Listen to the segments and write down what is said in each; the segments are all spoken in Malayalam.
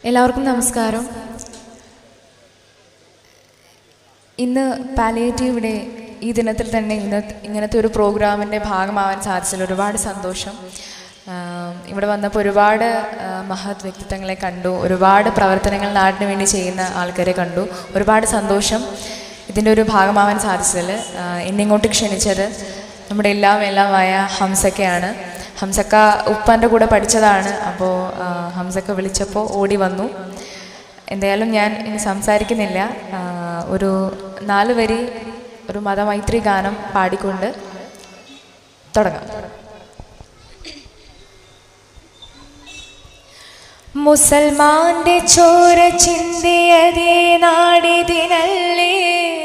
എല്ലാവർക്കും നമസ്കാരം ഇന്ന് പാലിയേറ്റീവ് ഈ ദിനത്തിൽ തന്നെ ഇന്ന് ഇങ്ങനത്തെ ഒരു പ്രോഗ്രാമിൻ്റെ ഭാഗമാവാൻ സാധിച്ചതിൽ ഒരുപാട് സന്തോഷം ആം, ഇവിടെ വന്നപ്പോൾ ഒരുപാട് ആ, മഹത് വ്യക്തിത്വങ്ങളെ കണ്ടു ഒരുപാട് പ്രവർത്തനങ്ങൾ നാടിന് വേണ്ടി ചെയ്യുന്ന ആൾക്കാരെ കണ്ടു ഒരുപാട് സന്തോഷം ഇതിൻ്റെ ഒരു ഭാഗമാവാൻ സാധിച്ചതിൽ ആ, എന്നെ ഇങ്ങോട്ട് ക്ഷണിച്ചത് നമ്മുടെ എല്ലാം എല്ലാമായ ഹംസക്കയാണ് ഹംസക്ക ഉപ്പാൻ്റെ കൂടെ പഠിച്ചതാണ് അപ്പോൾ ഹംസക്ക വിളിച്ചപ്പോൾ ഓടി വന്നു എന്തായാലും ഞാൻ ഇനി സംസാരിക്കുന്നില്ല ആ, ഒരു നാല് വരി ഒരു മതമൈത്രി ഗാനം പാടിക്കൊണ്ട് തുടങ്ങാം മുസൽമാന്റെ ചോര ചിന്തിയതേ നാടിതിനല്ലേ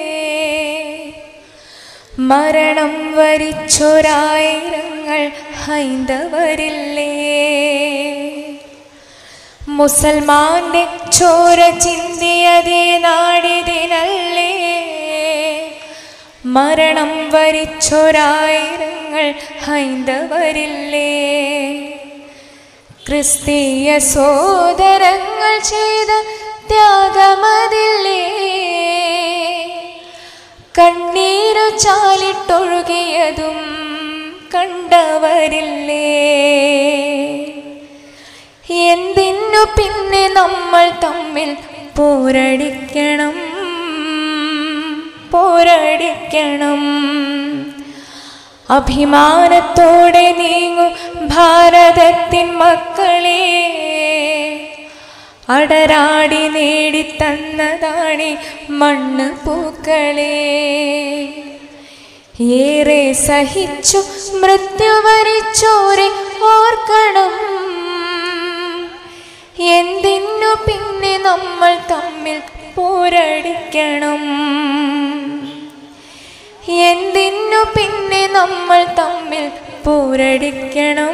മരണം വരിച്ചൊരായിരങ്ങൾ ഹൈന്ദവരില്ലേ മുസൽമാന്റെ ചോര ചിന്തിയതേ നാടിതിനല്ലേ മരണം വരിച്ചൊരായിരങ്ങൾ ഹൈന്ദവരില്ലേ ക്രിസ്തീയ സോദരങ്ങൾ ചെയ്ത ത്യാഗമതില്ലേ കണ്ണീരു ചാലിട്ടൊഴുകിയതും കണ്ടവരില്ലേ എന്തിനു പിന്നെ നമ്മൾ തമ്മിൽ പോരടിക്കണം പോരടിക്കണം അഭിമാനത്തോടെ നീങ്ങും ഭാരതത്തിൻ മക്കളെ അടരാടി നേടിത്തന്നതാണി മണ്ണ് പൂക്കളെ ഏറെ സഹിച്ചു മൃത്യു വരിച്ചോരെ ഓർക്കണം എന്തിനു പിന്നെ നമ്മൾ തമ്മിൽ പോരടിക്കണം എന്തിനു പിന്നെ നമ്മൾ തമ്മിൽ പോരടിക്കണം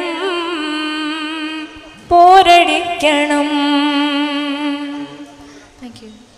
പോരടിക്കണം താങ്ക് യു